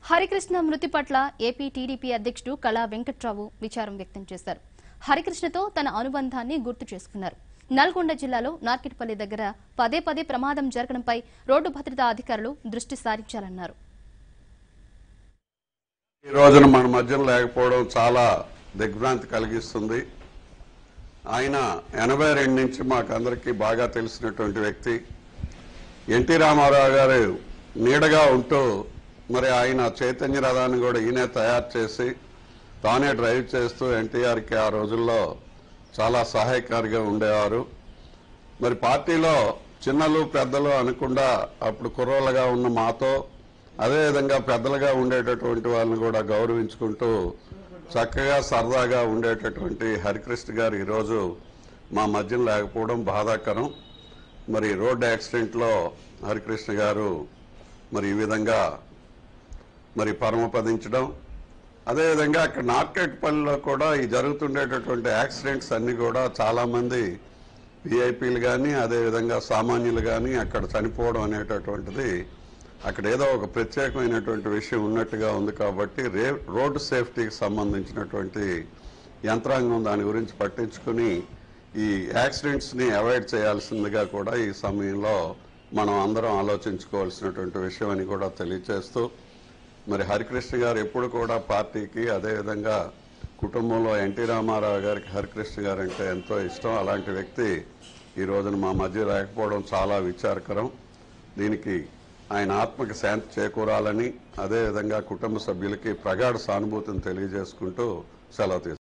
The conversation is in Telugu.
హరికృష్ణ మృతి పట్ల ఏపీ టీడీపీ అధ్యక్షుడు కళా వెంకట్రావు విచారం వ్యక్తం చేశారు హరికృష్ణతో తన అనుబంధాన్ని గుర్తు చేసుకున్నారు నల్గొండ జిల్లాలో నార్కెట్పల్లి దగ్గర పదే పదే ప్రమాదం జరగడంపై రోడ్డు భద్రతా అధికారులు దృష్టి సారించాలన్నారు ఈ రోజున మన మధ్యన లేకపోవడం చాలా దిగ్భ్రాంతి కలిగిస్తుంది ఆయన ఎనభై రెండు నుంచి మాకందరికీ బాగా తెలిసినటువంటి వ్యక్తి ఎన్టీ రామారావు గారు నీడగా ఉంటూ మరి ఆయన చైతన్య రథాన్ని కూడా ఈయనే తయారు చేసి తానే డ్రైవ్ చేస్తూ ఎన్టీఆర్కి ఆ రోజుల్లో చాలా సహాయకారిగా ఉండేవారు మరి పార్టీలో చిన్నలు పెద్దలు అనకుండా అప్పుడు కుర్రోళ్ళగా ఉన్న మాతో అదేవిధంగా పెద్దలుగా ఉండేటటువంటి వాళ్ళని కూడా గౌరవించుకుంటూ చక్కగా సరదాగా ఉండేటటువంటి హరికృష్ణ గారు ఈరోజు మా మధ్యన లేకపోవడం బాధాకరం మరి రోడ్ యాక్సిడెంట్లో హరికృష్ణ గారు మరి ఈ విధంగా మరి పరమపదించడం అదేవిధంగా అక్కడ నార్కెట్పల్లిలో కూడా ఈ జరుగుతుండేటటువంటి యాక్సిడెంట్స్ అన్ని కూడా చాలామంది విఐపీలు కానీ అదేవిధంగా సామాన్యులు కానీ అక్కడ చనిపోవడం అనేటటువంటిది అక్కడ ఏదో ఒక ప్రత్యేకమైనటువంటి విషయం ఉన్నట్టుగా ఉంది కాబట్టి రే రోడ్డు సేఫ్టీకి సంబంధించినటువంటి యంత్రాంగం దాని గురించి పట్టించుకుని ఈ యాక్సిడెంట్స్ని అవాయిడ్ చేయాల్సిందిగా కూడా ఈ సమయంలో మనం అందరం ఆలోచించుకోవాల్సినటువంటి విషయం అని కూడా తెలియజేస్తూ మరి హరికృష్ణ గారు ఎప్పుడు కూడా పార్టీకి అదేవిధంగా కుటుంబంలో ఎన్టీ రామారావు గారికి హరికృష్ణ గారు అంటే ఎంతో ఇష్టం అలాంటి వ్యక్తి ఈ రోజున మా మధ్య లేకపోవడం చాలా విచారకరం దీనికి ఆయన ఆత్మకి శాంతి చేకూరాలని అదేవిధంగా కుటుంబ సభ్యులకి ప్రగాఢ సానుభూతిని తెలియజేసుకుంటూ సెలవు తీసుకుంటాం